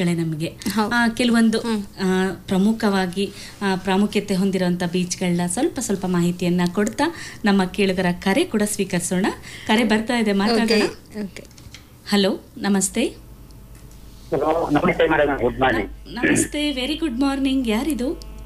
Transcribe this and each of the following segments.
ಬೀಚ್ಗಳೇ ನಮಗೆ ಹೌದು. ಕೆಲವೊಂದು ಆ, ಪ್ರಮುಖವಾಗಿ ಆ, ಪ್ರಾಮುಖ್ಯತೆ ಹೊಂದಿರುವಂಥ ಬೀಚ್ಗಳನ್ನ ಸ್ವಲ್ಪ ಸ್ವಲ್ಪ ಮಾಹಿತಿಯನ್ನ ಕೊಡ್ತಾ ನಮ್ಮ ಕೇಳುಗರ ಕರೆ ಕೂಡ ಸ್ವೀಕರಿಸೋಣ ಕರೆ ಬರ್ತಾ ಇದೆ ಓಕೆ ಮಾತಾಡೋಣ ಓಕೆ ಹಲೋ ನಮಸ್ತೆ ಹಲೋ ನಮಸ್ತೆ ಮೇಡಮ್ ಗುಡ್ ಮಾರ್ನಿಂಗ್ ನಮಸ್ತೆ ವೆರಿ ಗುಡ್ ಮಾರ್ನಿಂಗ್ ಯಾರಿದು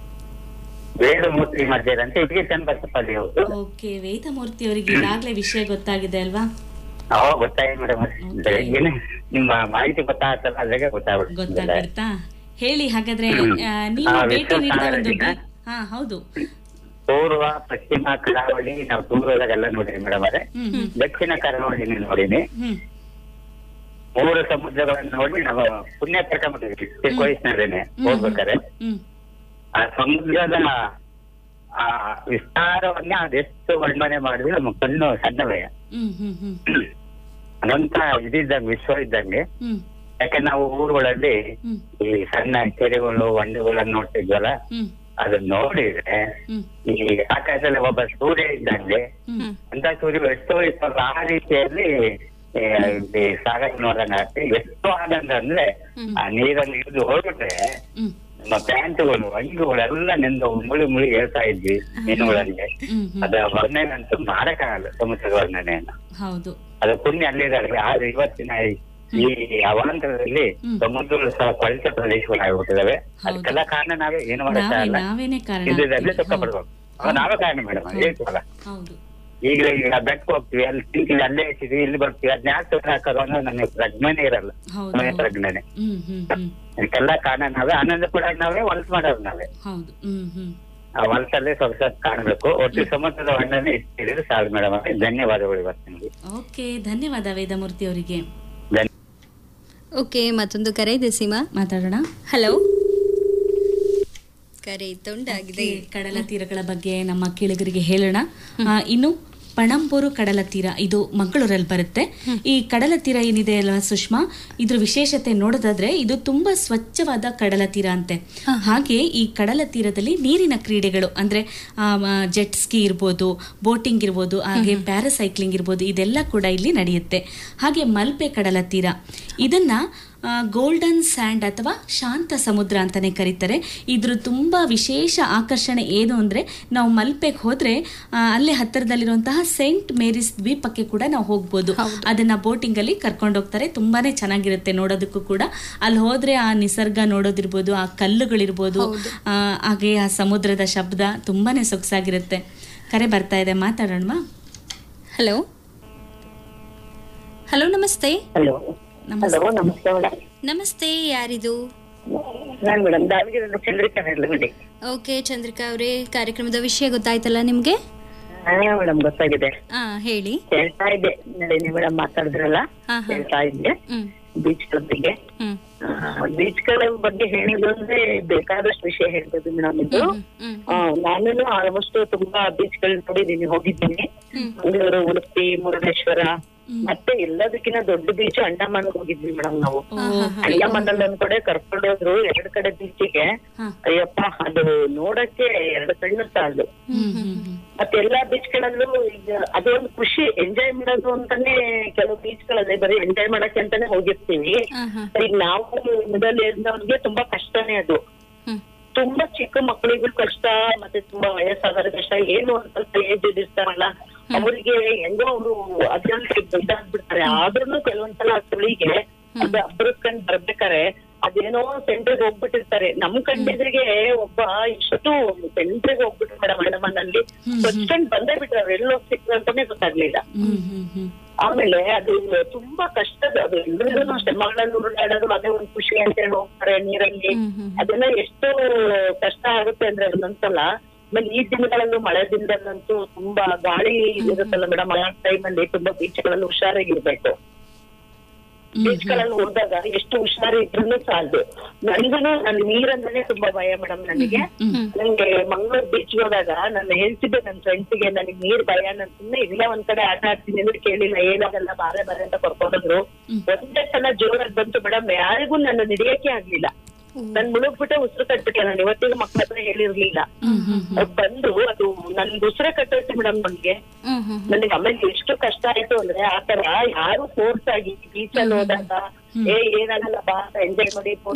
ವೇದಮೂರ್ತಿ ಮಧ್ಯೆ ಅಂತ ಇದಕ್ಕೆ ಚನ್ನಬಸಪ್ಪಲ್ಲಿ ಹೌದು ಓಕೆ ವೇದಮೂರ್ತಿ ಅವರಿಗೆ ಈಗಾಗಲೇ ವಿಷಯ ಗೊತ್ತಾಗಿದೆ ಅಲ್ವಾ ಅವಾಗ ಗೊತ್ತಾಯ್ತು ಮೇಡಮ್ ಬೆಳಗ್ಗೆನೆ ನಿಮ್ಮ ಮಾಹಿತಿ ಗೊತ್ತಾಗ್ತಲ್ಲ ಅದ್ರಾಗೆ ಗೊತ್ತಾಗ್ಬಿಡ್ತು ಗೊತ್ತಾಗ್ಬಿಡ್ತಾ ಹೇಳಿ ಹಾಗಾದ್ರೆ ಆ, ನೀವು ಹಾ, ಭೇಟಿ ವಿಶ್ವ ನೀಡಿದ ಒಂದು ಸಾಗರದಿಂದ? ಬೀ- ಹಾ ಹೌದು ಪೂರ್ವ ಪಶ್ಚಿಮ ಕರಾವಳಿ ನಾವು ಟೂರ್ದಾಗೆಲ್ಲ ನೋಡಿರಿ ಮೇಡಮ್ ಅದೇ ಹ್ಮ್ ಹ್ಮ್ ದಕ್ಷಿಣ ಕರಾವಳಿನ ನೋಡಿನಿ ಹ್ಮ್ ಮೂರು ಸಮುದ್ರಗಳನ್ನ ನೋಡಿ ನಾವು ಪುಣ್ಯ ಕರ್ಕೊಂಡ್ಬಿಟ್ಟಿದ್ವಿ ಚಿಕ್ಕ ವಯಸ್ಸಿನಲ್ಲೇನೆ ಹೋಗ್ಬೇಕಾರೆ ಹ್ಮ್ ಆ ಸಮುದ್ರದ ಆ ವಿಸ್ತಾರವನ್ನೇ ಅದೆಷ್ಟು ವರ್ಣನೆ ಮಾಡಿದ್ರೆ ನಮ್ಮ ಕಣ್ಣು ಸಣ್ಣವೇ ಹ್ಮ್ ಹ್ಮ್ ಹ್ಮ್ ಅನಂತ ಇದಿದ್ದಂಗೆ ವಿಶ್ವ ಇದ್ದಂಗೆ ಹ್ಮ್ ಯಾಕೆ ನಾವು ಊರುಗಳಲ್ಲಿ ಹ್ಮ್ ಈ ಸಣ್ಣ ಕೆರೆಗಳು ಹೊಂಡಗಳನ್ನ ನೋಡ್ತಿದ್ವಲ್ಲ ಹ್ಮ್ ಅದನ್ನ ನೋಡಿದ್ರೆ ಹ್ಮ್ ಈ ಆಕಾಶದಲ್ಲಿ ಒಬ್ಬ ಸೂರ್ಯ ಇದ್ದಂಗೆ ಹ್ಮ್ ಅಂತ ಸೂರ್ಯ ಎಷ್ಟೋ ಇರ್ತಲ್ಲ ಆ ರೀತಿಯಲ್ಲಿ ಈ ಈ ಸಾಗರ ನೋಡಂಗ ಆಗ್ತದೆ ಎಷ್ಟು ಆನಂದ ಅಂದ್ರೆ ಆ ನೀರಲ್ಲಿ ಇಳಿದು ಹೋಗ್ಬಿಟ್ರೆ ಹ್ಮ್ ನಮ್ಮ ಪ್ಯಾಂಟುಗಳು ಅಂಗಿಗಳು ಎಲ್ಲ ನೆಂದು ಮುಳಿ ಮುಳಿ ಹೇಳ್ತಾ ಇದ್ವಿ ಮೀನುಗಳಲ್ಲಿ ಹ್ಮ್ ಹ್ಮ್ ಅದ ವರ್ಣನೆ ಅಂತೂ ಮಾಡಕ್ಕಾಗಲ್ಲ ಸಮುದ್ರದ ವರ್ಣನೆಯನ್ನ ಹೌದು ಅದು ಪುಣ್ಯ ಅಲ್ಲಿದ್ದಾರೆ ಆದ್ರೆ ಇವತ್ತಿನ ಈ- ಈ ಅವಾಂತರದಲ್ಲಿ ಹ್ಮ್. ಸಮುದ್ರಗಳು ಸಹ ಕೊಳೆತ ಪ್ರದೇಶಗಳಾಗ್ಬಿಟ್ಟಿದಾವೆ ಹೌದು. ಅದಕ್ಕೆಲ್ಲ ಕಾರಣ ನಾವೇ ಏನು ನಾವೇ ಮಾಡಕ್ಕಾಗಲ್ಲ ನಾವೇನೆ ಕಾರಣ ಇದರಲ್ಲಿ ಆಗ್ತೀವಿ. ಸುಖ ಪಡ್ಬೇಕು ಅವಾಗ ನಾವೇ ಕಾರಣ ಮೇಡಮ್ ಹೇಳ್ತೀವಲ್ಲ ಹೌದು ಈಗ ಈಗ ಬೆಟ್ಟಕ್ಕೆ ಹೋಗ್ತೀವಿ ಅಲ್ಲಿ ತಿಂತೀವಿ ಅಲ್ಲೇ ಇರ್ತೀವಿ ಇಲ್ಲಿ ಬರ್ತೀವಿ ಅದ್ನ ಯಾಕೆ ಸುಖ ಹಾಕೋದು ಅನ್ನೋ ನನಗೆ ಪ್ರಜ್ಞೆನೇ ಇರಲ್ಲ ಹೌದು ಸಮಯ ಹೌದು. ಪ್ರಜ್ಞೆನೆ ಹ್ಮ್ ಹ್ಮ್ ಹ್ಮ್ ಇದಕ್ಕೆಲ್ಲ ಕಾರಣ ನಾವೇ ಆನಂದ ಕೂಡ ನಾವೇ ಹೊಲಸು ಮಾಡೋದು ನಾವೇ ಹೌದು ಹ್ಮ್ ಹ್ಮ್ ಆ ಹೊಲಸಲ್ಲೇ ಸೊಗಸಾಗಿ ಕಾಣಬೇಕು ಒಟ್ಟು ಸಮುದ್ರದ ವರ್ಣನೆ ಇಷ್ಟಿದ್ರೆ ಸಾಕು ಮೇಡಮ್ ಧನ್ಯವಾದಗಳು ಇವತ್ತು ನಿಮಗೆ ಓಕೆ ಧನ್ಯವಾದ ವೇದಮೂರ್ತಿ ಅವರಿಗೆ ಧನ್ಯ ಓಕೆ ಮತ್ತೊಂದು ಕರೆ ಇದೆ ಸೀಮಾ ಮಾತಾಡೋಣ ಹಲೋ ಕರೆ ತುಂಡಾಗಿದೆ ಈ ಕಡಲ ತೀರಗಳ ಬಗ್ಗೆ ನಮ್ಮ ಕೇಳುಗರಿಗೆ ಹೇಳೋಣ ಆ, ಇನ್ನು ಪಣಂಬೂರು ಕಡಲ ತೀರ ಇದು ಮಂಗಳೂರಲ್ಲಿ ಬರುತ್ತೆ ಈ ಕಡಲ ತೀರ ಏನಿದೆ ಅಲ್ವಾ ಸುಷ್ಮಾ ಇದ್ರ ವಿಶೇಷತೆ ನೋಡೋದಾದ್ರೆ ಇದು ತುಂಬಾ ಸ್ವಚ್ಛವಾದ ಕಡಲ ತೀರ ಅಂತೆ ಹಾಗೆ ಈ ಕಡಲ ತೀರದಲ್ಲಿ ನೀರಿನ ಕ್ರೀಡೆಗಳು ಅಂದ್ರೆ ಜೆಟ್ ಸ್ಕಿ ಇರ್ಬೋದು ಬೋಟಿಂಗ್ ಇರ್ಬೋದು ಹಾಗೆ ಪ್ಯಾರಾಸೈಕ್ಲಿಂಗ್ ಇರ್ಬೋದು ಇದೆಲ್ಲ ಕೂಡ ಇಲ್ಲಿ ನಡೆಯುತ್ತೆ ಹಾಗೆ ಮಲ್ಪೆ ಕಡಲ ತೀರ ಇದನ್ನ ಗೋಲ್ಡನ್ ಸ್ಯಾಂಡ್ ಅಥವಾ ಶಾಂತ ಸಮುದ್ರ ಅಂತಾನೆ ಕರೀತಾರೆ ಇದ್ರ ತುಂಬಾ ವಿಶೇಷ ಆಕರ್ಷಣೆ ಏನು ಅಂದ್ರೆ ನಾವು ಮಲ್ಪೆಗೆ ಹೋದ್ರೆ ಆ, ಅಲ್ಲೇ ಹತ್ತಿರದಲ್ಲಿರುವಂತಹ ಸೆಂಟ್ ಮೇರಿಸ್ ದ್ವೀಪಕ್ಕೆ ಕೂಡ ನಾವು ಹೋಗ್ಬೋದು ಅದನ್ನ ಬೋಟಿಂಗ್ ಅಲ್ಲಿ ಕರ್ಕೊಂಡು ಹೋಗ್ತಾರೆ ತುಂಬಾನೇ ಚೆನ್ನಾಗಿರುತ್ತೆ ನೋಡೋದಕ್ಕೂ ಕೂಡ ಅಲ್ಲಿ ಹೋದ್ರೆ ಆ ನಿಸರ್ಗ ನೋಡೋದಿರ್ಬೋದು ಆ ಕಲ್ಲುಗಳಿರ್ಬೋದು ಆ, ಹಾಗೆ ಆ ಸಮುದ್ರದ ಶಬ್ದ ತುಂಬಾನೇ ಸೊಗಸಾಗಿರುತ್ತೆ ಕರೆ ಬರ್ತಾ ಇದೆ ಮಾತಾಡೋಣ ಹಲೋ ಹಲೋ ನಮಸ್ತೆ ಹಲೋ ನಮಸ್ತೆ ಹಲೋ ನಮಸ್ತೆ ಮೇಡಮ್ ನಮಸ್ತೆ ಯಾರಿದು ನಾನು ಮೇಡಮ್ ದಾವಣಗೆರೆ ಚಂದ್ರಿಕಾ ಹೇಳಿ ಓಕೆ ಚಂದ್ರಿಕಾ ಅವರೇ ಕಾರ್ಯಕ್ರಮದ ವಿಷಯ ಗೊತ್ತಾಯ್ತಲ್ಲ ನಿಮ್ಗೆ ಹಾ ಮೇಡಮ್ ಗೊತ್ತಾಗಿದೆ ಹಾ ಹೇಳಿ ಹೇಳ್ತಾ ಇದ್ದೆ ನಳಿನಿ ಮೇಡಮ್ ಮಾತಾಡಿದ್ರಲ್ಲ ಹಾ ಹಾ ಹೇಳ್ತಾ ಇದ್ದೆ ಹ್ಮ್ ಬೀಚ್ ಬಗ್ಗೆ ಹ್ಮ್ ಬೀಚ್ಗಳ ಬಗ್ಗೆ ಹೇಳಿದ್ರು ಅಂದ್ರೆ ಬೇಕಾದಷ್ಟು ವಿಷಯ ಹೇಳ್ಬೋದು ಮೇಡಮ್ ಇದು ಹ್ಮ್ ಆ, ನಾನು ಆಲ್ಮೋಸ್ಟ್ ತುಂಬಾ ಬೀಚ್ ಗಳು ನೋಡಿದೀನಿ ಹೋಗಿದ್ದೀನಿ ಮಂಗಳೂರು ಉಡುಪಿ ಮುರುಡೇಶ್ವರ ಮತ್ತೆ ಎಲ್ಲದಕ್ಕಿಂತ ದೊಡ್ಡ ಬೀಚ್ ಅಂಡಮಾನ್ ಹೋಗಿದ್ವಿ ಮೇಡಮ್ ನಾವು ಅಂಡಮಾನ್ ಅಲ್ಲಿ ಒಂದ್ ಕಡೆ ಕರ್ಕೊಂಡು ಹೋದ್ರು ಎರಡ್ ಕಡೆ ಬೀಚಿಗೆ ಹಾ. ಅಯ್ಯಪ್ಪ ಅದು ನೋಡಕ್ಕೆ ಎರಡು ಕಣ್ಣು ಸಾಲದು ಹ್ಮ್ ಹ್ಮ್ ಹ್ಮ್ ಮತ್ತೆ ಎಲ್ಲಾ ಬೀಚ್ ಗಳಲ್ಲೂ ಈಗ ಅದೊಂದು ಖುಷಿ ಎಂಜಾಯ್ ಮಾಡೋದು ಅಂತಾನೆ ಕೆಲವು ಬೀಚ್ ಗಳಲ್ಲಿ ಬರೀ ಎಂಜಾಯ್ ಮಾಡಕ್ಕೆ ಅಂತಾನೆ ಹೋಗಿರ್ತೀವಿ ಹಾ ಹಾ ಈಗ ನಾವು ಮೊದಲು ಇದ್ದವ್ರಿಗೆ ತುಂಬಾ ಕಷ್ಟನೇ ಅದು ಹ್ಮ್ ತುಂಬಾ ಚಿಕ್ಕ ಮಕ್ಕಳಿಗೂ ಕಷ್ಟ ಮತ್ತೆ ತುಂಬಾ ವಯಸ್ಸಾದವ್ರ ಕಷ್ಟ ಏನು ಒಂದ್ ಸ್ವಲ್ಪ ಏಜ್ ಇರ್ತಾರಲ್ಲ ಅವರಿಗೆ ಹೆಂಗೋ ಅವರು ಅದ್ರಲ್ಲಿ ದೊಡ್ಡಾಗ್ಬಿಡ್ತಾರೆ ಆದ್ರೂ ಕೆಲವೊಂದ್ಸಲ ಸುಳಿಗೆ ಅದು ಅಬ್ಬರಸ್ಕೊಂಡ್ ಬರ್ಬೇಕಾರೆ ಅದೇನೋ ಸೆಂಟ್ರಿಗೆ ಹೋಗ್ಬಿಟ್ಟಿರ್ತಾರೆ ನಮ್ ಕಂಡಿದ್ರಿಗೆ ಒಬ್ಬ ಇಷ್ಟು ಸೆಂಟ್ರಿಗೆ ಹೋಗ್ಬಿಟ್ರು ಮೇಡಮ್ ಅಂಡಮಾನಲ್ಲಿ ಸ್ವಚ್ಛಂಡ್ ಬಂದೇ ಬಿಟ್ರು ಅವ್ರು ಎಲ್ಲೋ ಸಿಕ್ರು ಅಂತಾನೆ ಗೊತ್ತಾಗ್ಲಿಲ್ಲ ಹ್ಮ್ ಹ್ಮ್ ಹ್ಮ್ ಆಮೇಲೆ ಅದು ತುಂಬಾ ಕಷ್ಟದ ಅದು ಎಲ್ಲರಿಗೂ ಅಷ್ಟೇ ಮಗಳಲ್ಲಿ ಉರುಳಾಡೋದು ಅದೇ ಒಂದು ಖುಷಿ ಅಂತ ಹೇಳಿ ಹೋಗ್ತಾರೆ ನೀರಲ್ಲಿ ಅದೆಲ್ಲ ಎಷ್ಟು ಕಷ್ಟ ಆಗುತ್ತೆ ಅಂದ್ರೆ ಒಂದೊಂದ್ಸಲ ಆಮೇಲೆ ಈ ದಿನಗಳಲ್ಲೂ ಮಳೆ ದಿನದಲ್ಲಂತೂ ತುಂಬಾ ಗಾಳಿ ಇರುತ್ತಲ್ಲ ಮೇಡಮ್ ಆ ಟೈಮಲ್ಲಿ ತುಂಬಾ ಬೀಚ್ಗಳಲ್ಲಿ ಹುಷಾರಾಗಿರ್ಬೇಕು ಬೀಚ್ ಗಳಲ್ಲಿ ಹೋದಾಗ ಎಷ್ಟು ಹುಷಾರಿ ಇದ್ರು ಸಾಲದು ನನ್ಗೂ ನನ್ ನೀರಂದ್ರೆ ತುಂಬಾ ಭಯ ಮೇಡಮ್ ನನಗೆ ನಂಗೆ ಮಂಗಳೂರು ಬೀಚ್ ಹೋದಾಗ ನಾನು ಹೇಳ್ತಿದ್ದೆ ನನ್ನ ಫ್ರೆಂಡ್ಸ್ಗೆ ನನಗೆ ನೀರ್ ಭಯ ನಾನು ಸುಮ್ನೆ ಇಲ್ಲ ಒಂದ್ ಕಡೆ ಆಟ ಆಡ್ತೀನಿ ಅಂದ್ರೆ ಕೇಳಿಲ್ಲ ಏನಾಗಲ್ಲ ಬಾರೆ ಬಾರೆ ಅಂತ ಕರ್ಕೊಂಡೋದ್ರು ಒಂದೇ ಸಲ ಜೋರಾಗಿ ಬಂತು ಮೇಡಮ್ ಯಾರಿಗೂ ನನ್ನ ಹಿಡಿಯಕ್ಕೆ ಆಗ್ಲಿಲ್ಲ ನನ್ ಮುಳುಗ್ಬಿಟ್ಟೆ ಉಸಿರು ಕಟ್ಬಿಟ್ಟೆ ನಾನು ಇವತ್ತಿಗೂ ಮಕ್ಳ ಹತ್ರ ಹೇಳಿರ್ಲಿಲ್ಲ ಅದ್ ಬಂದು ಅದು ನನ್ಗೆ ಉಸಿರೇ ಕಟ್ಟೈತಿ ಮೇಡಮ್ ನನ್ಗೆ ಹ್ಮ್ ಹ್ಮ್ ನನಗೆ ಆಮೇಲೆ ಎಷ್ಟು ಕಷ್ಟ ಆಯ್ತು ಅಂದ್ರೆ ಆತರ ಯಾರು ಫೋರ್ಸ್ ಆಗಿ ಬೀಚ್ ಅಲ್ಲಿ ಹೋದಾಗ ಏ ಏನಾಗಲ್ಲ ಬಾ ಎಂಜಾಯ್ ಮಾಡಿ